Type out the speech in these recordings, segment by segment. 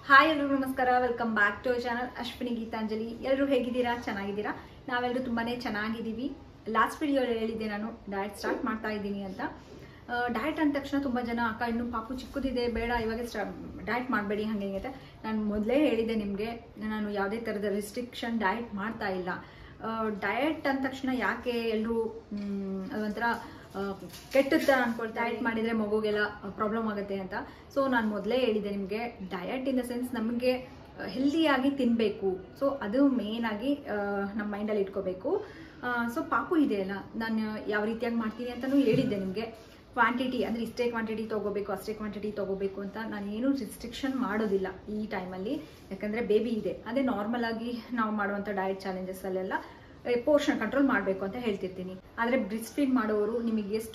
hi ಎಲ್ರಿಗೂ ನಮಸ್ಕಾರ welcome back to channel Ashwini Geetanjali ಎಲ್ಲರೂ ಹೇಗಿದ್ದೀರಾ ಚೆನ್ನಾಗಿದ್ದೀರಾ ನಾವೆಲ್ಲರೂ ತುಂಬಾ ಚೆನ್ನಾಗಿದ್ದೀವಿ ಲಾಸ್ಟ್ ವಿಡಿಯೋಲಿ ಹೇಳಿದ್ದೆ ನಾನು ಡಯಟ್ ಸ್ಟಾರ್ಟ್ ಮಾಡ್ತಾ ಇದ್ದೀನಿ ಅಂತ ಡಯಟ್ ಅಂದ ತಕ್ಷಣ ತುಂಬ ಜನ ಅಕ್ಕ ಇನ್ನು ಪಾಪು ಚಿಕ್ಕದಿದೆ ಬೇಡ ಇವಾಗ ಸ್ಟಾ ಡಯಟ್ ಮಾಡಬೇಡಿ ಹಾಗೆ ಹಿಂಗೆ ಅಂತ ನಾನು ಮೊದಲೇ ಹೇಳಿದ್ದೆ ನಿಮಗೆ ನಾನು ಯಾವುದೇ ಥರದ ರಿಸ್ಟ್ರಿಕ್ಷನ್ ಡಯಟ್ ಮಾಡ್ತಾ ಇಲ್ಲ ಡಯಟ್ ಅಂದ ತಕ್ಷಣ ಯಾಕೆ ಎಲ್ಲರೂ ಅದೊಂಥರ ಕೆಟ್ಟದ ಅನ್ಕೊಳ್ತಾ ಡಯಟ್ ಮಾಡಿದರೆ ಮಗುಗೆಲ್ಲ ಪ್ರಾಬ್ಲಮ್ ಆಗುತ್ತೆ ಅಂತ ಸೊ ನಾನು ಮೊದಲೇ ಹೇಳಿದ್ದೆ ನಿಮಗೆ ಡಯಟ್ ಇನ್ ದ ಸೆನ್ಸ್ ನಮಗೆ ಹೆಲ್ದಿಯಾಗಿ ತಿನ್ನಬೇಕು ಸೊ ಅದು ಮೇನ್ ಆಗಿ ನಮ್ಮ ಮೈಂಡಲ್ಲಿ ಇಟ್ಕೋಬೇಕು ಸೊ ಪಾಪು ಇದೆಯಲ್ಲ ನಾನು ಯಾವ ರೀತಿಯಾಗಿ ಮಾಡ್ತೀನಿ ಅಂತಲೂ ಹೇಳಿದ್ದೆ ನಿಮಗೆ ಕ್ವಾಂಟಿಟಿ ಅಂದರೆ ಇಷ್ಟೇ ಕ್ವಾಂಟಿಟಿ ತೊಗೋಬೇಕು ಅಷ್ಟೇ ಕ್ವಾಂಟಿಟಿ ತೊಗೋಬೇಕು ಅಂತ ನಾನು ಏನು ರಿಸ್ಟ್ರಿಕ್ಷನ್ ಮಾಡೋದಿಲ್ಲ ಈ ಟೈಮಲ್ಲಿ ಯಾಕಂದರೆ ಬೇಬಿ ಇದೆ ಅದೇ ನಾರ್ಮಲ್ ಆಗಿ ನಾವು ಮಾಡುವಂಥ ಡಯಟ್ ಚಾಲೆಂಜಸ್ಸಲ್ಲೆಲ್ಲ ಪೋರ್ಷನ್ ಕಂಟ್ರೋಲ್ ಮಾಡಬೇಕು ಅಂತ ಹೇಳ್ತಿರ್ತೀನಿ ಆದರೆ ಬ್ರಿಸ್ಟ್ ಫೀಡ್ ಮಾಡೋರು ನಿಮಗೆ ಎಷ್ಟು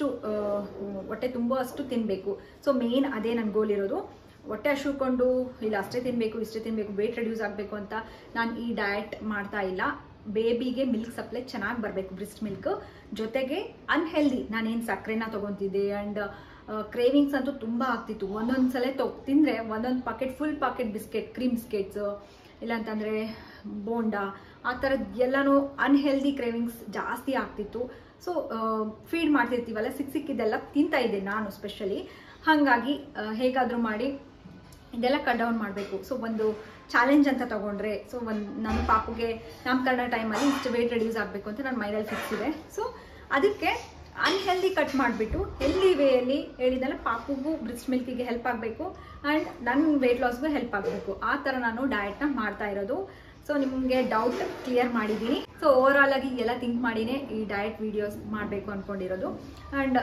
ಹೊಟ್ಟೆ ತುಂಬ ಅಷ್ಟು ತಿನ್ನಬೇಕು ಸೊ ಮೇನ್ ಅದೇ ನನ್ನ ಗೋಲ್ ಇರೋದು ಹೊಟ್ಟೆ ಹಶುಕೊಂಡು ಇಲ್ಲ ಅಷ್ಟೇ ತಿನ್ನಬೇಕು ಇಷ್ಟೇ ತಿನ್ನಬೇಕು ವೇಟ್ ರೆಡ್ಯೂಸ್ ಆಗಬೇಕು ಅಂತ ನಾನು ಈ ಡಯಟ್ ಮಾಡ್ತಾ ಇಲ್ಲ ಬೇಬಿಗೆ ಮಿಲ್ಕ್ ಸಪ್ಲೈ ಚೆನ್ನಾಗಿ ಬರಬೇಕು ಬ್ರಿಸ್ಟ್ ಮಿಲ್ಕ್ ಜೊತೆಗೆ ಅನ್ಹೆಲ್ದಿ ನಾನೇನು ಸಕ್ಕರೆನ ತೊಗೊತಿದ್ದೆ ಆ್ಯಂಡ್ ಕ್ರೇವಿಂಗ್ಸ್ ಅಂತೂ ತುಂಬ ಆಗ್ತಿತ್ತು ಒಂದೊಂದು ಸಲ ತೊ ತಿಂದರೆ ಒಂದೊಂದು packet full packet biscuit cream biscuits ಇಲ್ಲಾಂತಂದರೆ ಬೋಂಡಾ ಆ ಥರದ್ದು ಎಲ್ಲನೂ ಅನ್ಹೆಲ್ದಿ ಕ್ರೇವಿಂಗ್ಸ್ ಜಾಸ್ತಿ ಆಗ್ತಿತ್ತು ಸೊ ಫೀಡ್ ಮಾಡ್ತಿರ್ತೀವಲ್ಲ ಸಿಕ್ಕ ಸಿಕ್ಕಿದ್ದೆಲ್ಲ ತಿಂತಾ ಇದ್ದೆ ನಾನು ಸ್ಪೆಷಲಿ ಹಾಗಾಗಿ ಹೇಗಾದರೂ ಮಾಡಿ ಇದೆಲ್ಲ ಕಟ್ ಡೌನ್ ಮಾಡಬೇಕು ಸೊ ಒಂದು ಚಾಲೆಂಜ್ ಅಂತ ತಗೊಂಡ್ರೆ ಸೊ ಒಂದು ನನ್ನ ಪಾಪುಗೆ ನಾಮಕರಣ ಟೈಮಲ್ಲಿ ಇಷ್ಟು ವೇಟ್ ರೆಡ್ಯೂಸ್ ಆಗಬೇಕು ಅಂತ ನನ್ನ ಮೈಂಡಲ್ಲಿ ಫಿಕ್ಸ್ ಇದೆ ಸೊ ಅದಕ್ಕೆ ಅನ್ಹೆಲ್ದಿ ಕಟ್ ಮಾಡಿಬಿಟ್ಟು ಹೆಲ್ದಿ ವೇಯಲ್ಲಿ ಹೇಳಿದಲ್ಲ ಪಾಪುಗೂ ಬ್ರಿಸ್ಟ್ ಮಿಲ್ಕಿಗೆ ಹೆಲ್ಪ್ ಆಗಬೇಕು ಆ್ಯಂಡ್ ನನ್ನ ವೆಯ್ಟ್ ಲಾಸ್ಗೂ ಹೆಲ್ಪ್ ಆಗಬೇಕು ಆ ಥರ ನಾನು ಡಯಟ್ನ ಮಾಡ್ತಾ ಇರೋದು ಸೊ ನಿಮಗೆ ಡೌಟ್ ಕ್ಲಿಯರ್ ಮಾಡಿದ್ದೀನಿ ಸೊ ಓವರ್ ಆಲ್ ಆಗಿ ಎಲ್ಲ ಥಿಂಕ್ ಮಾಡಿನೇ ಈ ಡಯಟ್ ವಿಡಿಯೋಸ್ ಮಾಡಬೇಕು ಅಂದ್ಕೊಂಡಿರೋದು ಆ್ಯಂಡ್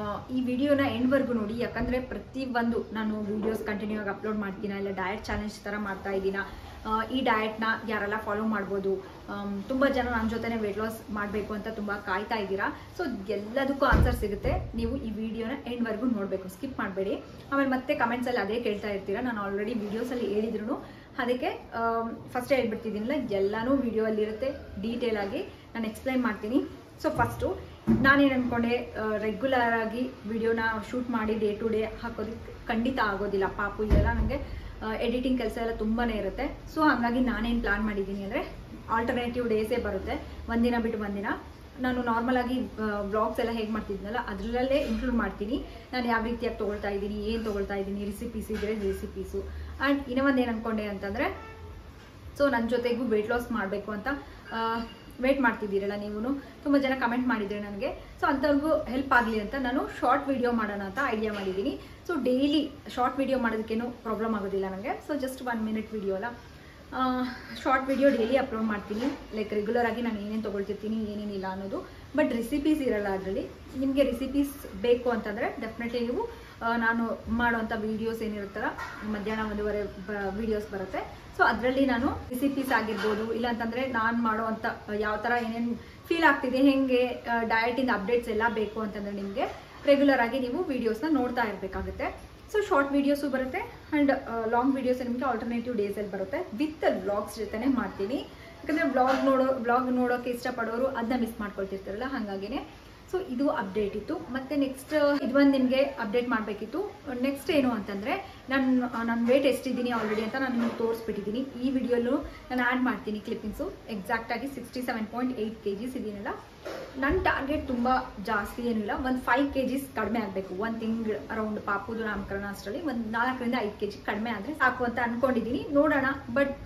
ಈ ವಿಡಿಯೋನ ಎಂಡ್ವರೆಗೂ ನೋಡಿ ಯಾಕಂದರೆ ಪ್ರತಿಯೊಂದು ನಾನು ವಿಡಿಯೋಸ್ ಕಂಟಿನ್ಯೂ ಆಗಿ ಅಪ್ಲೋಡ್ ಮಾಡ್ತೀನ ಇಲ್ಲ ಡಯಟ್ ಚಾಲೆಂಜ್ ಥರ ಮಾಡ್ತಾ ಇದ್ದೀನ ಈ ಡಯಟ್ನ ಯಾರೆಲ್ಲ ಫಾಲೋ ಮಾಡ್ಬೋದು ತುಂಬ ಜನ ನನ್ನ ಜೊತೆನೇ ವೆಯ್ಟ್ ಲಾಸ್ ಮಾಡಬೇಕು ಅಂತ ತುಂಬ ಕಾಯ್ತಾ ಇದ್ದೀರಾ ಸೊ ಎಲ್ಲದಕ್ಕೂ ಆನ್ಸರ್ ಸಿಗುತ್ತೆ ನೀವು ಈ ವಿಡಿಯೋನ ಎಂಡ್ವರೆಗೂ ನೋಡಬೇಕು ಸ್ಕಿಪ್ ಮಾಡಬೇಡಿ ಆಮೇಲೆ ಮತ್ತೆ ಕಮೆಂಟ್ಸಲ್ಲಿ ಅದೇ ಕೇಳ್ತಾ ಇರ್ತೀರಾ ನಾನು ಆಲ್ರೆಡಿ ವೀಡಿಯೋಸಲ್ಲಿ ಹೇಳಿದ್ರು ಅದಕ್ಕೆ ಫಸ್ಟ್ ಹೇಳ್ಬಿಡ್ತಿದ್ದೀನಿಲ್ಲ ಎಲ್ಲನೂ ವಿಡಿಯೋಲ್ಲಿರುತ್ತೆ ಡೀಟೇಲ್ ಆಗಿ ನಾನು ಎಕ್ಸ್ಪ್ಲೈನ್ ಮಾಡ್ತೀನಿ ಸೊ ಫಸ್ಟು ನಾನೇನು ಅಂದ್ಕೊಂಡೆ ರೆಗ್ಯುಲರ್ ಆಗಿ ವಿಡಿಯೋನ ಶೂಟ್ ಮಾಡಿ ಡೇ ಟು ಡೇ ಹಾಕೋದಕ್ಕೆ ಖಂಡಿತ ಆಗೋದಿಲ್ಲ ಪಾಪು ಇದೆಲ್ಲ ನನಗೆ ಎಡಿಟಿಂಗ್ ಕೆಲಸ ಎಲ್ಲ ತುಂಬಾ ಇರುತ್ತೆ ಸೊ ಹಾಗಾಗಿ ನಾನೇನು ಪ್ಲಾನ್ ಮಾಡಿದ್ದೀನಿ ಅಂದರೆ ಆಲ್ಟರ್ನೇಟಿವ್ ಡೇಸೇ ಬರುತ್ತೆ ಒಂದಿನ ಬಿಟ್ಟು ಒಂದಿನ ನಾನು ನಾರ್ಮಲ್ ಆಗಿ ಬ್ಲಾಗ್ಸ್ ಎಲ್ಲ ಹೇಗೆ ಮಾಡ್ತಿದ್ನಲ್ಲ ಅದರಲ್ಲೇ ಇನ್ಕ್ಲೂಡ್ ಮಾಡ್ತೀನಿ ನಾನು ಯಾವ ರೀತಿಯಾಗಿ ತೊಗೊಳ್ತಾ ಇದ್ದೀನಿ ಏನು ತೊಗೊಳ್ತಾ ಇದ್ದೀನಿ ರೆಸಿಪೀಸ್ ಇದ್ದರೆ ರೆಸಿಪೀಸು ಆ್ಯಂಡ್ ಇನ್ನೂ ಒಂದು ಏನು ಅಂದ್ಕೊಂಡೆ ಅಂತಂದರೆ ಸೊ ನನ್ನ ಜೊತೆಗೂ ವೆಯ್ಟ್ ಲಾಸ್ ಮಾಡಬೇಕು ಅಂತ ವೇಟ್ ಮಾಡ್ತಿದ್ದೀರಲ್ಲ ನೀವು ತುಂಬ ಜನ ಕಮೆಂಟ್ ಮಾಡಿದರೆ ನನಗೆ ಸೊ ಅಂಥವ್ರಿಗೂ ಹೆಲ್ಪ್ ಆಗಲಿ ಅಂತ ನಾನು ಶಾರ್ಟ್ ವಿಡಿಯೋ ಮಾಡೋಣ ಅಂತ ಐಡಿಯಾ ಮಾಡಿದ್ದೀನಿ ಸೊ ಡೈಲಿ ಶಾರ್ಟ್ ವಿಡಿಯೋ ಮಾಡೋದಕ್ಕೇನು ಪ್ರಾಬ್ಲಮ್ ಆಗೋದಿಲ್ಲ ನನಗೆ so just one minute video ಅಲ್ಲ ಶಾರ್ಟ್ ವಿಡಿಯೋ ಡೈಲಿ ಅಪ್ಲೋಡ್ ಮಾಡ್ತೀನಿ ಲೈಕ್ ರೆಗ್ಯುಲರ್ ಆಗಿ ನಾನು ಏನೇನು ತೊಗೊಳ್ತಿರ್ತೀನಿ ಏನೇನಿಲ್ಲ ಅನ್ನೋದು ಬಟ್ ರೆಸಿಪೀಸ್ ಇರಲ್ಲ ಅದರಲ್ಲಿ ನಿಮಗೆ ರೆಸಿಪೀಸ್ ಬೇಕು ಅಂತಂದರೆ ಡೆಫಿನೆಟ್ಲಿ ನೀವು ನಾನು ಮಾಡೋವಂಥ ವೀಡಿಯೋಸ್ ಏನಿರುತ್ತಲ್ಲ ಮಧ್ಯಾಹ್ನ ಒಂದೂವರೆ ವೀಡಿಯೋಸ್ ಬರುತ್ತೆ ಸೊ ಅದರಲ್ಲಿ ನಾನು ರೆಸಿಪೀಸ್ ಆಗಿರ್ಬೋದು ಇಲ್ಲಾಂತಂದರೆ ನಾನು ಮಾಡುವಂಥ ಯಾವ ಥರ ಏನೇನು ಫೀಲ್ ಆಗ್ತಿದೆ ಹೇಗೆ ಡಯಟಿಂದ ಅಪ್ಡೇಟ್ಸ್ ಎಲ್ಲ ಬೇಕು ಅಂತಂದರೆ ನಿಮಗೆ ರೆಗ್ಯುಲರ್ ಆಗಿ ನೀವು ವೀಡಿಯೋಸ್ನ ನೋಡ್ತಾ ಇರಬೇಕಾಗುತ್ತೆ ಸೊ ಶಾರ್ಟ್ ವೀಡಿಯೋಸು ಬರುತ್ತೆ ಆ್ಯಂಡ್ ಲಾಂಗ್ ವೀಡಿಯೋಸ್ ನಿಮಗೆ ಆಲ್ಟರ್ನೇಟಿವ್ ಡೇಸಲ್ಲಿ ಬರುತ್ತೆ ವಿತ್ ವ್ಲಾಗ್ಸ್ ಜೊತೆನೇ ಮಾಡ್ತೀನಿ ಯಾಕಂದರೆ ಬ್ಲಾಗ್ ನೋಡೋ ಬ್ಲಾಗ್ ನೋಡೋಕ್ಕೆ ಇಷ್ಟಪಡೋರು ಅದನ್ನ ಮಿಸ್ ಮಾಡ್ಕೊಳ್ತಿರ್ತಾರಲ್ಲ ಹಾಗಾಗಿನೇ ಸೊ ಇದು ಅಪ್ಡೇಟ್ ಇತ್ತು ಮತ್ತು ನೆಕ್ಸ್ಟ್ ಇದೊಂದು ನಿಮಗೆ ಅಪ್ಡೇಟ್ ಮಾಡಬೇಕಿತ್ತು ನೆಕ್ಸ್ಟ್ ಏನು ಅಂತಂದರೆ ನಾನು ನನ್ನ ವೇಟ್ ಎಷ್ಟಿದ್ದೀನಿ ಆಲ್ರೆಡಿ ಅಂತ ನಾನು ನಿಮಗೆ ತೋರಿಸ್ಬಿಟ್ಟಿದ್ದೀನಿ ಈ ವಿಡಿಯೋಲು ನಾನು ಆ್ಯಡ್ ಮಾಡ್ತೀನಿ ಕ್ಲಿಪ್ಪಿಂಗ್ಸು ಎಕ್ಸಾಕ್ಟಾಗಿ sixty seven point eight K Gs ಇದೀನಲ್ಲ ನನ್ನ ಟಾರ್ಗೆಟ್ ತುಂಬ ಜಾಸ್ತಿ ಏನಿಲ್ಲ ಒಂದು ಫೈವ್ ಕೆ ಜಿಸ್ ಕಡಿಮೆ ಆಗಬೇಕು ಒಂದು ತಿಂಗಳು ಅರೌಂಡ್ ಪಾಪುದು ನಾಮಕರಣ ಅಷ್ಟರಲ್ಲಿ ಒಂದು ನಾಲ್ಕರಿಂದ ಐದು ಕೆ ಜಿ ಕಡಿಮೆ ಆದರೆ ಸಾಕು ಅಂತ ಅಂದ್ಕೊಂಡಿದ್ದೀನಿ ನೋಡೋಣ ಬಟ್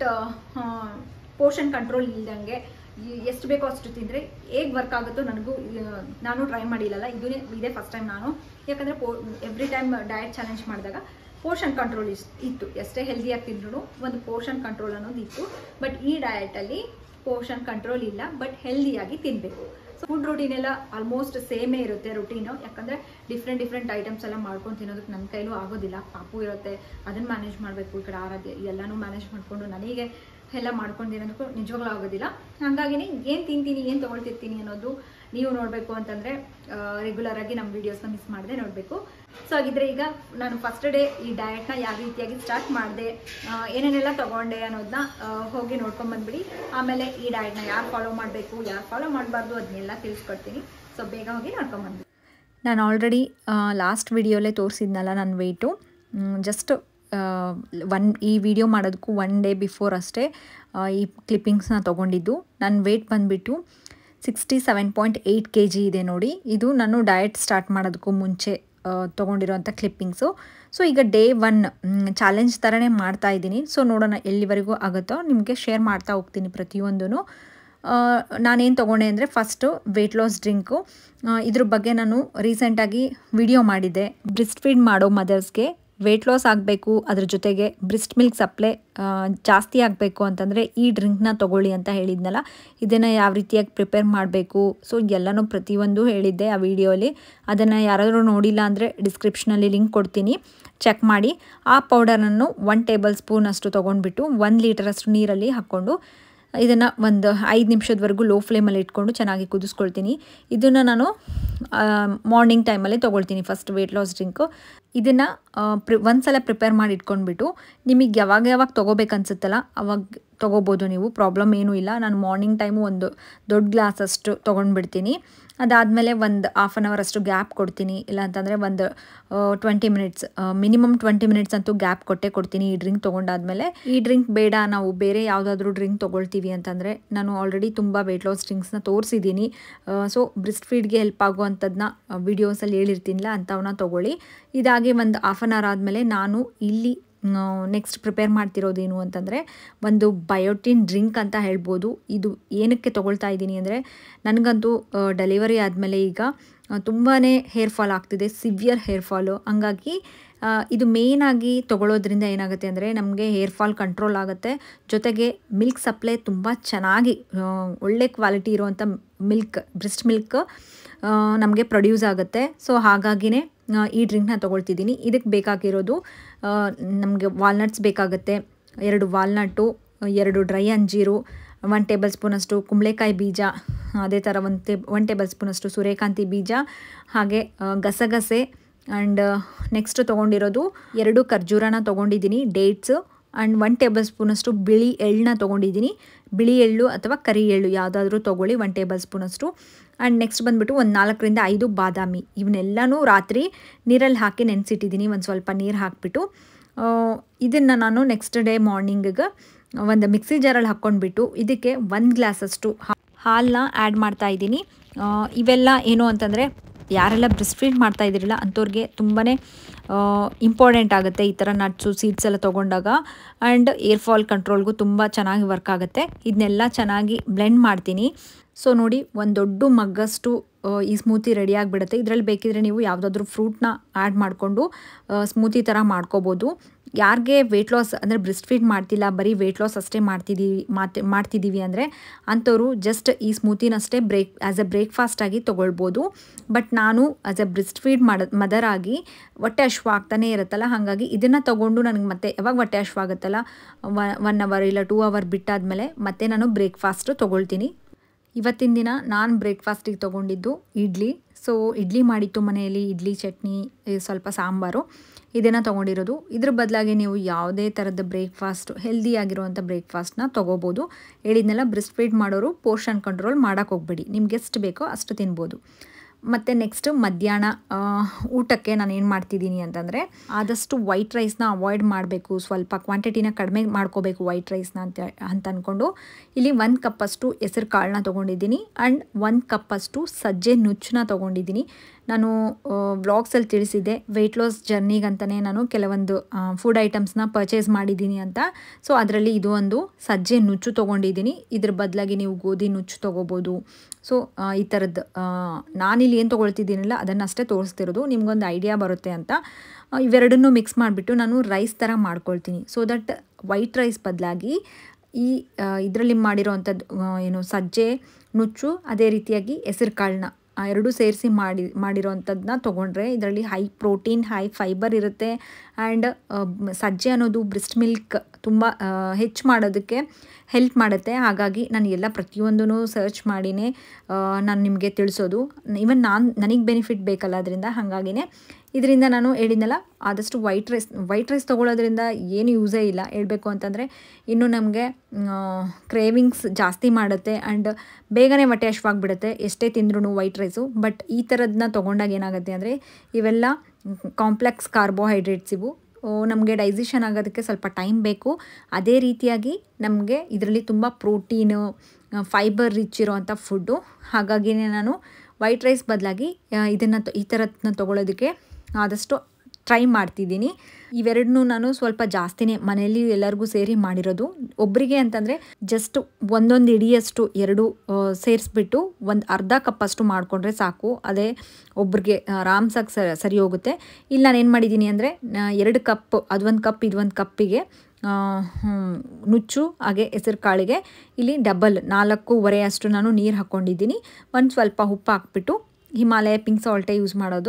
ಪೋರ್ಷನ್ ಕಂಟ್ರೋಲ್ ಇಲ್ದಂಗೆ ಎಷ್ಟು ಬೇಕೋ ಅಷ್ಟು ತಿಂದರೆ ಹೇಗೆ ವರ್ಕ್ ಆಗುತ್ತೋ ನನಗೂ ನಾನು ಟ್ರೈ ಮಾಡಿಲ್ಲಲ್ಲ ಇದೂ ಇದೇ ಫಸ್ಟ್ ಟೈಮ್ ನಾನು ಯಾಕಂದರೆ ಪೋ ಎವ್ರಿ ಟೈಮ್ ಡಯಟ್ ಚಾಲೆಂಜ್ ಮಾಡಿದಾಗ ಪೋರ್ಷನ್ ಕಂಟ್ರೋಲ್ ಇತ್ತು ಎಷ್ಟೇ ಹೆಲ್ದಿಯಾಗಿ ತಿಂದ್ರೂ ಒಂದು ಪೋರ್ಷನ್ ಕಂಟ್ರೋಲ್ ಅನ್ನೋದು ಇತ್ತು ಬಟ್ ಈ ಡಯಟಲ್ಲಿ ಪೋರ್ಷನ್ ಕಂಟ್ರೋಲ್ ಇಲ್ಲ ಬಟ್ ಹೆಲ್ದಿಯಾಗಿ ತಿನ್ನಬೇಕು ಸೊ ಫುಡ್ ರೂಟೀನ್ ಎಲ್ಲ ಆಲ್ಮೋಸ್ಟ್ ಸೇಮೇ ಇರುತ್ತೆ ರುಟೀನು ಯಾಕಂದರೆ ಡಿಫ್ರೆಂಟ್ ಡಿಫ್ರೆಂಟ್ ಐಟಮ್ಸ್ ಎಲ್ಲ ಮಾಡ್ಕೊಂಡು ತಿನ್ನೋದಕ್ಕೆ ನನ್ನ ಕೈಲೂ ಆಗೋದಿಲ್ಲ ಪಾಪು ಇರುತ್ತೆ ಅದನ್ನು ಮ್ಯಾನೇಜ್ ಮಾಡಬೇಕು ಈ ಕಡೆ ಆರೋಗ್ಯ ಎಲ್ಲನೂ ಮ್ಯಾನೇಜ್ ಮಾಡಿಕೊಂಡು ನನಗೆ ಎಲ್ಲ ಮಾಡ್ಕೊಂಡಿರೋದಕ್ಕೂ ನಿಜವಾಗ್ಲೂ ಆಗೋದಿಲ್ಲ ಹಾಗಾಗಿನೇ ಏನು ತಿಂತೀನಿ ಏನು ತೊಗೊಳ್ತಿರ್ತೀನಿ ಅನ್ನೋದು ನೀವು ನೋಡಬೇಕು ಅಂತಂದರೆ ರೆಗ್ಯುಲರ್ ಆಗಿ ನಮ್ಮ ವೀಡಿಯೋಸ್ನ ಮಿಸ್ ಮಾಡದೆ ನೋಡಬೇಕು ಸೊ ಹಾಗಿದ್ರೆ ಈಗ ನಾನು ಫಸ್ಟ್ ಡೇ ಈ ಡಯಟ್ನ ಯಾವ ರೀತಿಯಾಗಿ ಸ್ಟಾರ್ಟ್ ಮಾಡಿದೆ ಏನೇನೆಲ್ಲ ತೊಗೊಂಡೆ ಅನ್ನೋದನ್ನ ಹೋಗಿ ನೋಡ್ಕೊಂಡು ಬಂದ್ಬಿಡಿ ಆಮೇಲೆ ಈ ಡಯಟ್ನ ಯಾರು ಫಾಲೋ ಮಾಡಬೇಕು ಯಾರು ಫಾಲೋ ಮಾಡಬಾರ್ದು ಅದನ್ನೆಲ್ಲ ತಿಳಿಸ್ಕೊಡ್ತೀನಿ ಸೊ ಬೇಗ ಹೋಗಿ ನೋಡ್ಕೊಂಬಂದ್ಬಿಡಿ ನಾನು ಆಲ್ರೆಡಿ ಲಾಸ್ಟ್ ವಿಡಿಯೋಲೇ ತೋರಿಸಿದ್ನಲ್ಲ ನನ್ನ ವೆಯ್ಟು ಜಸ್ಟ್ ಒನ್ ಈ ವಿಡಿಯೋ ಮಾಡೋದಕ್ಕೂ ಒನ್ ಡೇ ಬಿಫೋರ್ ಅಷ್ಟೇ ಈ ಕ್ಲಿಪ್ಪಿಂಗ್ಸ್ನ ತೊಗೊಂಡಿದ್ದು ನನ್ನ ವೆಯ್ಟ್ ಬಂದುಬಿಟ್ಟು sixty seven point eight K G ಇದೆ ನೋಡಿ ಇದು ನಾನು ಡಯಟ್ ಸ್ಟಾರ್ಟ್ ಮಾಡೋದಕ್ಕೂ ಮುಂಚೆ ತೊಗೊಂಡಿರೋಂಥ ಕ್ಲಿಪ್ಪಿಂಗ್ಸು ಸೊ ಈಗ ಡೇ ಒನ್ ಚಾಲೆಂಜ್ ಥರನೇ ಮಾಡ್ತಾ ಇದ್ದೀನಿ ಸೊ ನೋಡೋಣ ಎಲ್ಲಿವರೆಗೂ ಆಗುತ್ತೋ ನಿಮಗೆ ಶೇರ್ ಮಾಡ್ತಾ ಹೋಗ್ತೀನಿ ಪ್ರತಿಯೊಂದೂ ನಾನೇನು ತೊಗೊಂಡೆ ಅಂದರೆ ಫಸ್ಟು ವೆಯ್ಟ್ ಲಾಸ್ ಡ್ರಿಂಕು ಇದ್ರ ಬಗ್ಗೆ ನಾನು ರೀಸೆಂಟಾಗಿ ವಿಡಿಯೋ ಮಾಡಿದ್ದೆ ಬ್ರಿಸ್ಟ್ ಫೀಡ್ ಮಾಡೋ ಮದರ್ಸ್ಗೆ ವೆಯ್ಟ್ ಲಾಸ್ ಆಗಬೇಕು ಅದ್ರ ಜೊತೆಗೆ ಬ್ರಿಸ್ಟ್ ಮಿಲ್ಕ್ ಸಪ್ಲೈ ಜಾಸ್ತಿ ಆಗಬೇಕು ಅಂತಂದರೆ ಈ ಡ್ರಿಂಕ್ನ ತೊಗೊಳ್ಳಿ ಅಂತ ಹೇಳಿದ್ನಲ್ಲ ಇದನ್ನು ಯಾವ ರೀತಿಯಾಗಿ ಪ್ರಿಪೇರ್ ಮಾಡಬೇಕು ಸೊ ಎಲ್ಲನೂ ಪ್ರತಿಯೊಂದು ಹೇಳಿದ್ದೆ ಆ ವಿಡಿಯೋಲಿ ಅದನ್ನು ಯಾರಾದರೂ ನೋಡಿಲ್ಲ ಅಂದರೆ ಡಿಸ್ಕ್ರಿಪ್ಷನಲ್ಲಿ ಲಿಂಕ್ ಕೊಡ್ತೀನಿ ಚೆಕ್ ಮಾಡಿ ಆ ಪೌಡರನ್ನು ಒನ್ ಟೇಬಲ್ ಸ್ಪೂನ್ ಅಷ್ಟು ತೊಗೊಂಡ್ಬಿಟ್ಟು ಒಂದು ಲೀಟರಷ್ಟು ನೀರಲ್ಲಿ ಹಾಕ್ಕೊಂಡು ಇದನ್ನು ಒಂದು ಐದು ನಿಮಿಷದವರೆಗೂ ಲೋ ಫ್ಲೇಮಲ್ಲಿ ಇಟ್ಕೊಂಡು ಚೆನ್ನಾಗಿ ಕುದಿಸ್ಕೊಳ್ತೀನಿ ಇದನ್ನು ನಾನು ಮಾರ್ನಿಂಗ್ ಟೈಮಲ್ಲಿ ತೊಗೊಳ್ತೀನಿ ಫಸ್ಟ್ ವೆಯ್ಟ್ ಲಾಸ್ ಡ್ರಿಂಕು ಇದನ್ನು ಪ್ರಿ ಒಂದು ಸಲ ಪ್ರಿಪೇರ್ ಮಾಡಿ ಇಟ್ಕೊಂಡ್ಬಿಟ್ಟು ನಿಮಗೆ ಯಾವಾಗ ಯಾವಾಗ ತೊಗೋಬೇಕನ್ಸುತ್ತಲ್ಲ ಅವಾಗ ತೊಗೋಬೋದು ನೀವು ಪ್ರಾಬ್ಲಮ್ ಏನೂ ಇಲ್ಲ ನಾನು ಮಾರ್ನಿಂಗ್ ಟೈಮು ಒಂದು ದೊಡ್ಡ ಗ್ಲಾಸಷ್ಟು ತೊಗೊಂಡ್ಬಿಡ್ತೀನಿ ಅದಾದಮೇಲೆ ಒಂದು ಹಾಫ್ ಆನ್ ಅವರ್ ಅಷ್ಟು ಗ್ಯಾಪ್ ಕೊಡ್ತೀನಿ ಇಲ್ಲ ಅಂತಂದರೆ ಒಂದು twenty minutes minimum twenty minutes ಅಂತೂ ಗ್ಯಾಪ್ ಕೊಟ್ಟೆ ಕೊಡ್ತೀನಿ ಈ ಡ್ರಿಂಕ್ ತೊಗೊಂಡಾದ್ಮೇಲೆ ಈ ಡ್ರಿಂಕ್ ಬೇಡ ನಾವು ಬೇರೆ ಯಾವುದಾದ್ರೂ ಡ್ರಿಂಕ್ ತೊಗೊಳ್ತೀವಿ ಅಂತಂದರೆ ನಾನು ಆಲ್ರೆಡಿ ತುಂಬ ವೆಯ್ಟ್ ಲಾಸ್ ಡ್ರಿಂಕ್ಸ್ನ ತೋರಿಸಿದ್ದೀನಿ ಸೊ ಬ್ರಿಸ್ಟ್ ಫೀಡ್ಗೆ ಹೆಲ್ಪ್ ಆಗುವಂಥದ್ದನ್ನ ವೀಡಿಯೋಸಲ್ಲಿ ಹೇಳಿರ್ತೀನಿಲ್ಲ ಅಂಥವನ್ನ ತೊಗೊಳ್ಳಿ ಇದಾಗಿ ಒಂದು ಹಾಫ್ ಆನ್ ಅವರ್ ಆದಮೇಲೆ ನಾನು ಇಲ್ಲಿ ನೆಕ್ಸ್ಟ್ ಪ್ರಿಪೇರ್ ಮಾಡ್ತಿರೋದೇನು ಅಂತಂದರೆ ಒಂದು ಬಯೋಟಿನ್ ಡ್ರಿಂಕ್ ಅಂತ ಹೇಳ್ಬೋದು ಇದು ಏನಕ್ಕೆ ತೊಗೊಳ್ತಾ ಇದ್ದೀನಿ ಅಂದರೆ ನನಗಂತೂ ಡೆಲಿವರಿ ಆದಮೇಲೆ ಈಗ ತುಂಬಾ ಹೇರ್ ಫಾಲ್ ಆಗ್ತಿದೆ ಸಿವಿಯರ್ ಹೇರ್ ಫಾಲು ಹಂಗಾಗಿ ಇದು ಮೇಯ್ನಾಗಿ ತೊಗೊಳೋದ್ರಿಂದ ಏನಾಗುತ್ತೆ ಅಂದರೆ ನಮಗೆ ಹೇರ್ ಫಾಲ್ ಕಂಟ್ರೋಲ್ ಆಗುತ್ತೆ ಜೊತೆಗೆ ಮಿಲ್ಕ್ ಸಪ್ಲೈ ತುಂಬ ಚೆನ್ನಾಗಿ ಒಳ್ಳೆ ಕ್ವಾಲಿಟಿ ಇರುವಂಥ ಮಿಲ್ಕ್ ಬ್ರೆಸ್ಟ್ ಮಿಲ್ಕ್ ನಮಗೆ ಪ್ರೊಡ್ಯೂಸ್ ಆಗುತ್ತೆ ಸೊ ಹಾಗಾಗಿನೇ ಈ ಡ್ರಿಂಕ್ನ ತೊಗೊಳ್ತಿದ್ದೀನಿ ಇದಕ್ಕೆ ಬೇಕಾಗಿರೋದು ನಮಗೆ ವಾಲ್ನಟ್ಸ್ ಬೇಕಾಗುತ್ತೆ ಎರಡು ವಾಲ್ನಟ್ಟು ಎರಡು ಡ್ರೈ ಅಂಜೀರು ಒನ್ ಟೇಬಲ್ ಸ್ಪೂನಷ್ಟು ಕುಂಬಳೆಕಾಯಿ ಬೀಜ ಅದೇ ಥರ ಒಂದು ಟೇ ಒನ್ ಟೇಬಲ್ ಸ್ಪೂನಷ್ಟು ಸೂರ್ಯಕಾಂತಿ ಬೀಜ ಹಾಗೆ ಗಸಗಸೆ ಆ್ಯಂಡ್ ನೆಕ್ಸ್ಟ್ ತೊಗೊಂಡಿರೋದು ಎರಡು ಖರ್ಜೂರನ ತೊಗೊಂಡಿದ್ದೀನಿ ಡೇಟ್ಸು ಆ್ಯಂಡ್ ಒನ್ ಟೇಬಲ್ ಸ್ಪೂನಷ್ಟು ಬಿಳಿ ಎಳ್ಳನ್ನ ತೊಗೊಂಡಿದ್ದೀನಿ ಬಿಳಿ ಎಳ್ಳು ಅಥವಾ ಕರಿ ಎಳ್ಳು ಯಾವುದಾದ್ರೂ ತೊಗೊಳ್ಳಿ ಒನ್ ಟೇಬಲ್ ಸ್ಪೂನಷ್ಟು ಆ್ಯಂಡ್ ನೆಕ್ಸ್ಟ್ ಬಂದುಬಿಟ್ಟು ಒಂದು ನಾಲ್ಕರಿಂದ ಐದು ಬಾದಾಮಿ ಇವನ್ನೆಲ್ಲನೂ ರಾತ್ರಿ ನೀರಲ್ಲಿ ಹಾಕಿ ನೆನೆಸಿಟ್ಟಿದ್ದೀನಿ ಒಂದು ಸ್ವಲ್ಪ ನೀರು ಹಾಕಿಬಿಟ್ಟು ಇದನ್ನು ನಾನು ನೆಕ್ಸ್ಟ್ ಡೇ ಮಾರ್ನಿಂಗಿಗೆ ಒಂದು ಮಿಕ್ಸಿ ಜಾರಲ್ಲಿ ಹಾಕ್ಕೊಂಡ್ಬಿಟ್ಟು ಇದಕ್ಕೆ ಒಂದು ಗ್ಲಾಸಷ್ಟು ಹಾಲನ್ನ ಆ್ಯಡ್ ಮಾಡ್ತಾ ಇದ್ದೀನಿ ಇವೆಲ್ಲ ಏನು ಅಂತಂದರೆ ಯಾರೆಲ್ಲ ಬ್ರೆಸ್ಟ್ ಫೀಡ್ ಮಾಡ್ತಾ ಇದ್ದೀರಲ್ಲ ಅಂಥವ್ರಿಗೆ ತುಂಬಾ ಇಂಪಾರ್ಟೆಂಟ್ ಆಗುತ್ತೆ ಈ ಥರ ನಟ್ಸು ಸೀಡ್ಸ್ ಎಲ್ಲ ತೊಗೊಂಡಾಗ ಆ್ಯಂಡ್ ಏರ್ ಫಾಲ್ ಕಂಟ್ರೋಲ್ಗೂ ತುಂಬ ಚೆನ್ನಾಗಿ ವರ್ಕ್ ಆಗುತ್ತೆ ಇದನ್ನೆಲ್ಲ ಚೆನ್ನಾಗಿ ಬ್ಲೆಂಡ್ ಮಾಡ್ತೀನಿ ಸೊ ನೋಡಿ ಒಂದು ದೊಡ್ಡ ಮಗ್ಗಷ್ಟು ಈ ಸ್ಮೂತಿ ರೆಡಿ ಆಗಿಬಿಡುತ್ತೆ ಇದರಲ್ಲಿ ಬೇಕಿದ್ರೆ ನೀವು ಯಾವುದಾದ್ರೂ ಫ್ರೂಟ್ನ ಆ್ಯಡ್ ಮಾಡಿಕೊಂಡು ಸ್ಮೂತಿ ಥರ ಮಾಡ್ಕೋಬೋದು ಯಾರಿಗೆ ವೆಯ್ಟ್ ಲಾಸ್ ಅಂದರೆ ಬ್ರೆಸ್ಟ್ ಫೀಡ್ ಮಾಡ್ತಿಲ್ಲ ಬರೀ ವೆಯ್ಟ್ ಲಾಸ್ ಅಷ್ಟೇ ಮಾಡ್ತಿದ್ದೀವಿ ಮಾತ್ ಮಾಡ್ತಿದ್ದೀವಿ ಅಂದರೆ ಅಂಥವ್ರು ಜಸ್ಟ್ ಈ ಸ್ಮೂತಿನಷ್ಟೇ ಬ್ರೇಕ್ ಆ್ಯಸ್ ಎ ಬ್ರೇಕ್ಫಾಸ್ಟಾಗಿ ತೊಗೊಳ್ಬೋದು ಬಟ್ ನಾನು ಆ್ಯಸ್ ಎ ಬ್ರೆಸ್ಟ್ ಫೀಡ್ ಮಾಡ ಮದರ್ ಆಗಿ ಹೊಟ್ಟೆ ಹಶ್ವ ಆಗ್ತಾನೆ ಇರುತ್ತಲ್ಲ ಹಾಗಾಗಿ ಇದನ್ನು ತೊಗೊಂಡು ನನಗೆ ಮತ್ತೆ ಯಾವಾಗ ಹೊಟ್ಟೆ ಹಶ್ವ ಆಗುತ್ತಲ್ಲ ಒನ್ ಅವರ್ ಇಲ್ಲ ಟೂ ಅವರ್ ಬಿಟ್ಟಾದಮೇಲೆ ಮತ್ತೆ ನಾನು ಬ್ರೇಕ್ಫಾಸ್ಟು ತೊಗೊಳ್ತೀನಿ ಇವತ್ತಿನ ದಿನ ನಾನು ಬ್ರೇಕ್ಫಾಸ್ಟಿಗೆ ತೊಗೊಂಡಿದ್ದು ಇಡ್ಲಿ ಸೊ ಇಡ್ಲಿ ಮಾಡಿತ್ತು ಮನೆಯಲ್ಲಿ ಇಡ್ಲಿ ಚಟ್ನಿ ಸ್ವಲ್ಪ ಸಾಂಬಾರು ಇದನ್ನು ತೊಗೊಂಡಿರೋದು ಇದ್ರ ಬದಲಾಗಿ ನೀವು ಯಾವುದೇ ಥರದ ಬ್ರೇಕ್ಫಾಸ್ಟ್ ಹೆಲ್ದಿಯಾಗಿರುವಂಥ ಬ್ರೇಕ್ಫಾಸ್ಟ್ನ ತೊಗೋಬೋದು ಹೇಳಿದ್ನೆಲ್ಲ ಬ್ರೆಸ್ಟ್ ಫೀಡ್ ಮಾಡೋರು ಪೋರ್ಷನ್ ಕಂಟ್ರೋಲ್ ಮಾಡೋಕ್ಕೆ ಹೋಗ್ಬೇಡಿ ನಿಮ್ಗೆ ಎಷ್ಟು ಬೇಕೋ ಅಷ್ಟು ತಿನ್ಬೋದು ಮತ್ತು ನೆಕ್ಸ್ಟ್ ಮಧ್ಯಾಹ್ನ ಊಟಕ್ಕೆ ನಾನು ಏನು ಮಾಡ್ತಿದ್ದೀನಿ ಅಂತಂದರೆ ಆದಷ್ಟು ವೈಟ್ ರೈಸ್ನ ಅವಾಯ್ಡ್ ಮಾಡಬೇಕು ಸ್ವಲ್ಪ ಕ್ವಾಂಟಿಟಿನ ಕಡಿಮೆ ಮಾಡ್ಕೋಬೇಕು ವೈಟ್ ರೈಸ್ನ ಅಂತ ಅಂತ ಅಂದ್ಕೊಂಡು ಇಲ್ಲಿ ಒಂದು ಕಪ್ಪಷ್ಟು ಹೆಸರು ಕಾಳನ್ನ ತೊಗೊಂಡಿದ್ದೀನಿ ಆ್ಯಂಡ್ ಒಂದು ಕಪ್ಪಷ್ಟು ಸಜ್ಜೆ ನುಚ್ಚನ್ನ ತೊಗೊಂಡಿದ್ದೀನಿ ನಾನು ವ್ಲಾಗ್ಸಲ್ಲಿ ತಿಳಿಸಿದ್ದೆ ವೆಯ್ಟ್ ಲಾಸ್ ಜರ್ನಿಗಂತಲೇ ನಾನು ಕೆಲವೊಂದು ಫುಡ್ ಐಟಮ್ಸ್ನ ಪರ್ಚೇಸ್ ಮಾಡಿದ್ದೀನಿ ಅಂತ ಸೊ ಅದರಲ್ಲಿ ಇದು ಒಂದು ಸಜ್ಜೆ ನುಚ್ಚು ತೊಗೊಂಡಿದ್ದೀನಿ ಇದ್ರ ಬದಲಾಗಿ ನೀವು ಗೋಧಿ ನುಚ್ಚು ತೊಗೋಬೋದು ಸೊ ಈ ಥರದ್ದು ನಾನಿಲ್ಲಿ ಏನು ತೊಗೊಳ್ತಿದ್ದೀನಲ್ಲ ಅದನ್ನಷ್ಟೇ ತೋರಿಸ್ತಿರೋದು ನಿಮ್ಗೊಂದು ಐಡಿಯಾ ಬರುತ್ತೆ ಅಂತ ಇವೆರಡನ್ನೂ ಮಿಕ್ಸ್ ಮಾಡಿಬಿಟ್ಟು ನಾನು ರೈಸ್ ಥರ ಮಾಡ್ಕೊಳ್ತೀನಿ ಸೊ ದಟ್ ವೈಟ್ ರೈಸ್ ಬದಲಾಗಿ ಈ ಇದರಲ್ಲಿ ಮಾಡಿರೋವಂಥದ್ದು ಏನು ಸಜ್ಜೆ ನುಚ್ಚು ಅದೇ ರೀತಿಯಾಗಿ ಹೆಸರು ಕಾಳನ್ನ ಆ ಎರಡೂ ಸೇರಿಸಿ ಮಾಡಿ ಮಾಡಿರೋವಂಥದ್ದನ್ನ ತೊಗೊಂಡ್ರೆ ಇದರಲ್ಲಿ ಹೈ ಪ್ರೋಟೀನ್ ಹೈ ಫೈಬರ್ ಇರುತ್ತೆ ಆ್ಯಂಡ್ ಸಜ್ಜೆ ಅನ್ನೋದು ಬ್ರೆಸ್ಟ್ ಮಿಲ್ಕ್ ತುಂಬ ಹೆಚ್ಚು ಮಾಡೋದಕ್ಕೆ ಹೆಲ್ಪ್ ಮಾಡುತ್ತೆ ಹಾಗಾಗಿ ನಾನು ಎಲ್ಲ ಪ್ರತಿಯೊಂದೂ ಸರ್ಚ್ ಮಾಡಿನೇ ನಾನು ನಿಮಗೆ ತಿಳಿಸೋದು ಈವನ್ ನಾನು ನನಗೆ ಬೆನಿಫಿಟ್ ಬೇಕಲ್ಲ ಅದರಿಂದ ಹಾಗಾಗಿನೇ ಇದರಿಂದ ನಾನು ಹೇಳಿದ್ನಲ್ಲ ಆದಷ್ಟು ವೈಟ್ ರೈಸ್ ವೈಟ್ ರೈಸ್ ತೊಗೊಳೋದ್ರಿಂದ ಏನು ಯೂಸೇ ಇಲ್ಲ ಹೇಳಬೇಕು ಅಂತಂದರೆ ಇನ್ನು ನಮಗೆ ಕ್ರೇವಿಂಗ್ಸ್ ಜಾಸ್ತಿ ಮಾಡುತ್ತೆ ಆ್ಯಂಡ್ ಬೇಗನೆ ಹೊಟ್ಟೆ ಹಶ್ವಾಗಿಬಿಡುತ್ತೆ ಎಷ್ಟೇ ತಿಂದ್ರೂ ವೈಟ್ ರೈಸು ಬಟ್ ಈ ಥರದನ್ನ ತೊಗೊಂಡಾಗ ಏನಾಗುತ್ತೆ ಅಂದರೆ ಇವೆಲ್ಲ ಕಾಂಪ್ಲೆಕ್ಸ್ ಕಾರ್ಬೋಹೈಡ್ರೇಟ್ಸ್ ಇವು ನಮಗೆ ಡೈಜೆಷನ್ ಆಗೋದಕ್ಕೆ ಸ್ವಲ್ಪ ಟೈಮ್ ಬೇಕು ಅದೇ ರೀತಿಯಾಗಿ ನಮಗೆ ಇದರಲ್ಲಿ ತುಂಬ ಪ್ರೋಟೀನು ಫೈಬರ್ ರಿಚ್ ಇರೋವಂಥ ಫುಡ್ಡು ಹಾಗಾಗಿನೇ ನಾನು ವೈಟ್ ರೈಸ್ ಬದಲಾಗಿ ಇದನ್ನು ಈ ಥರದನ್ನ ತೊಗೊಳೋದಕ್ಕೆ ಆದಷ್ಟು ಟ್ರೈ ಮಾಡ್ತಿದ್ದೀನಿ ಇವೆರಡನ್ನೂ ನಾನು ಸ್ವಲ್ಪ ಜಾಸ್ತಿನೇ ಮನೆಯಲ್ಲಿ ಎಲ್ಲರಿಗೂ ಸೇರಿ ಮಾಡಿರೋದು ಒಬ್ಬರಿಗೆ ಅಂತಂದರೆ ಜಸ್ಟ್ ಒಂದೊಂದು ಇಡಿಯಷ್ಟು ಎರಡು ಸೇರಿಸ್ಬಿಟ್ಟು ಒಂದು ಅರ್ಧ ಕಪ್ಪಷ್ಟು ಮಾಡಿಕೊಂಡ್ರೆ ಸಾಕು ಅದೇ ಒಬ್ರಿಗೆ ಆರಾಮ್ಸಾಗಿ ಸರಿ ಹೋಗುತ್ತೆ ಇಲ್ಲಿ ನಾನು ಏನು ಮಾಡಿದ್ದೀನಿ ಅಂದರೆ ಎರಡು ಕಪ್ ಅದೊಂದು ಕಪ್ ಇದೊಂದು ಕಪ್ಪಿಗೆ ನುಚ್ಚು ಹಾಗೆ ಹೆಸರು ಕಾಳಿಗೆ ಇಲ್ಲಿ ಡಬಲ್ ನಾಲ್ಕೂವರೆ ಅಷ್ಟು ನಾನು ನೀರು ಹಾಕ್ಕೊಂಡಿದ್ದೀನಿ ಒಂದು ಸ್ವಲ್ಪ ಉಪ್ಪು ಹಾಕ್ಬಿಟ್ಟು ಹಿಮಾಲಯ ಪಿಂಕ್ ಸಾಲ್ಟೇ ಯೂಸ್ ಮಾಡೋದು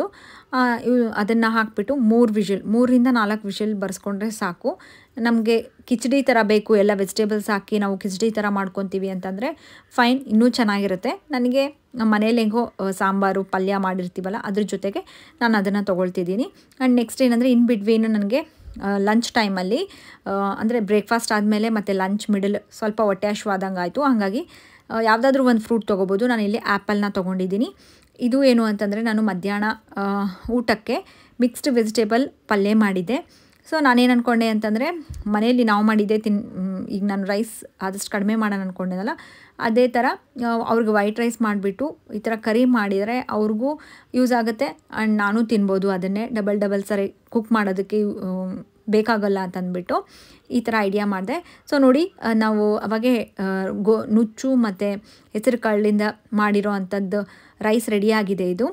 ಅದನ್ನು ಹಾಕಿಬಿಟ್ಟು ಮೂರು ವಿಷಲ್ ಮೂರಿಂದ ನಾಲ್ಕು ವಿಷಲ್ ಬರ್ಸ್ಕೊಂಡ್ರೆ ಸಾಕು ನಮಗೆ ಕಿಚಡಿ ಥರ ಬೇಕು ಎಲ್ಲ ವೆಜಿಟೇಬಲ್ಸ್ ಹಾಕಿ ನಾವು ಕಿಚಡಿ ಥರ ಮಾಡ್ಕೊತೀವಿ ಅಂತಂದರೆ ಫೈನ್ ಇನ್ನೂ ಚೆನ್ನಾಗಿರುತ್ತೆ ನನಗೆ ಮನೇಲಿ ಹೆಂಗೋ ಸಾಂಬಾರು ಪಲ್ಯ ಮಾಡಿರ್ತೀವಲ್ಲ ಅದ್ರ ಜೊತೆಗೆ ನಾನು ಅದನ್ನು ತೊಗೊಳ್ತಿದ್ದೀನಿ ಆ್ಯಂಡ್ ನೆಕ್ಸ್ಟ್ ಏನಂದರೆ ಇನ್ ಬಿಟ್ವೀನು ನನಗೆ ಲಂಚ್ ಟೈಮಲ್ಲಿ ಅಂದರೆ ಬ್ರೇಕ್ಫಾಸ್ಟ್ ಆದಮೇಲೆ ಮತ್ತು ಲಂಚ್ ಮಿಡಲ್ ಸ್ವಲ್ಪ ಹೊಟ್ಟೆ ಹಶ್ವಾದಂಗೆ ಆಯಿತು ಹಾಗಾಗಿ ಯಾವುದಾದ್ರೂ ಒಂದು ಫ್ರೂಟ್ ತೊಗೋಬೋದು ನಾನು ಇಲ್ಲಿ ಆ್ಯಪಲ್ನ ತೊಗೊಂಡಿದ್ದೀನಿ ಇದು ಏನು ಅಂತಂದರೆ ನಾನು ಮಧ್ಯಾಹ್ನ ಊಟಕ್ಕೆ ಮಿಕ್ಸ್ಡ್ ವೆಜಿಟೇಬಲ್ ಪಲ್ಯ ಮಾಡಿದ್ದೆ ಸೊ ನಾನೇನು ಅಂದ್ಕೊಂಡೆ ಅಂತಂದರೆ ಮನೆಯಲ್ಲಿ ನಾವು ಮಾಡಿದ್ದೆ ತಿನ್ ಈಗ ನಾನು ರೈಸ್ ಆದಷ್ಟು ಕಡಿಮೆ ಮಾಡೋಣ ಅಂದ್ಕೊಂಡೆನಲ್ಲ ಅದೇ ಥರ ಅವ್ರಿಗೆ ವೈಟ್ ರೈಸ್ ಮಾಡಿಬಿಟ್ಟು ಈ ಥರ ಕರಿ ಮಾಡಿದರೆ ಅವ್ರಿಗೂ ಯೂಸ್ ಆಗುತ್ತೆ ಆ್ಯಂಡ್ ನಾನು ತಿನ್ಬೋದು ಅದನ್ನೇ ಡಬಲ್ ಡಬಲ್ ಸರಿ ಕುಕ್ ಮಾಡೋದಕ್ಕೆ ಬೇಕಾಗಲ್ಲ ಅಂತಂದ್ಬಿಟ್ಟು ಈ ಥರ ಐಡಿಯಾ ಮಾಡಿದೆ ಸೊ ನೋಡಿ ನಾವು ಅವಾಗೆ ಗೋ ನುಚ್ಚು ಮತ್ತು ಹೆಸರು ಕಾಳಿಂದ ಮಾಡಿರೋ ಅಂಥದ್ದು ರೈಸ್ ರೆಡಿಯಾಗಿದೆ ಇದು